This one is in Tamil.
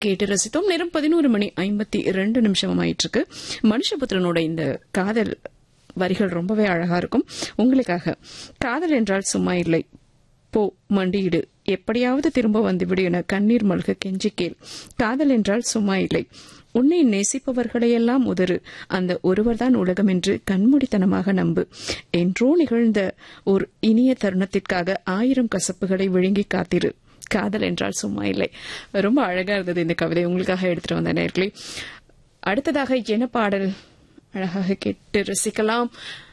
கேட்டு ரசித்தோம் நேரம் பதினோரு மணி ஐம்பத்தி இரண்டு நிமிஷம் ஆயிட்டு இருக்கு மனுஷபுத்திரனோட இந்த காதல் வரிகள் ரொம்பவே அழகா இருக்கும் உங்களுக்காக காதல் என்றால் சும்மா இல்லை போ மண்டியிடு எப்படியாவது திரும்ப வந்துவிடு என கண்ணீர் மல்க கெஞ்சி கேள் காதல் என்றால் சும்மா இல்லை உன்னை நேசிப்பவர்களையெல்லாம் உதறு அந்த ஒருவர்தான் உலகம் என்று கண்மூடித்தனமாக நம்பு என்றோ நிகழ்ந்த ஒரு இனிய தருணத்திற்காக ஆயிரம் கசப்புகளை விழுங்கி காத்திரு காதல் என்றால் சும்மா இல்லை ரொம்ப அழகா இருந்தது இந்த கவிதை உங்களுக்காக எடுத்துட்டு வந்த நேர்களே அடுத்ததாக என்ன பாடல் அழகாக கேட்டு ரசிக்கலாம்